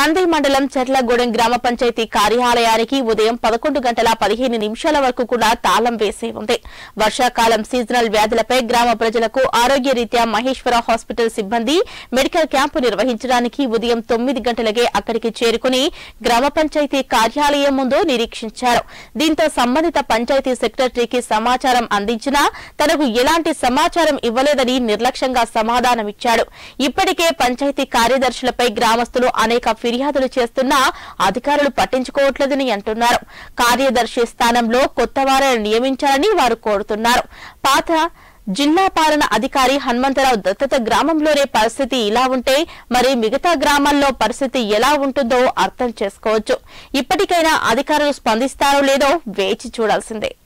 కంది మండలం చెర్లగూడెం గ్రామ పంచాయతీ కార్యాలయానికి ఉదయం పదకొండు గంటల పదిహేను నిమిషాల వరకు కూడా తాళం వేసి ఉంది వర్షాకాలం సీజనల్ వ్యాధులపై గ్రామ ప్రజలకు ఆరోగ్య రీత్యా మహేశ్వర హాస్పిటల్ సిబ్బంది మెడికల్ క్యాంపు నిర్వహించడానికి ఉదయం తొమ్మిది గంటలకే అక్కడికి చేరుకుని గ్రామ పంచాయతీ కార్యాలయం ముందు నిరీక్షించారు దీంతో సంబంధిత పంచాయతీ సెక్రటరీకి సమాచారం అందించినా తనకు ఎలాంటి సమాచారం ఇవ్వలేదని నిర్లక్ష్యంగా సమాధానమిచ్చాడు ఇప్పటికే పంచాయతీ కార్యదర్శులపై గ్రామస్తులు అనేక ఫిర్యాదులు చేస్తున్నా అధికారులు పట్టించుకోవట్లేదని అంటున్నారు కార్యదర్శి స్థానంలో కొత్త వారిని నియమించాలని వారు కోరుతున్నారు పాత జిల్లా పాలన అధికారి హనుమంతరావు దత్తత గ్రామంలోనే పరిస్థితి ఇలా ఉంటే మరి మిగతా గ్రామాల్లో పరిస్థితి ఎలా ఉంటుందో అర్థం చేసుకోవచ్చు ఇప్పటికైనా అధికారులు స్పందిస్తారో లేదో వేచి చూడాల్సిందే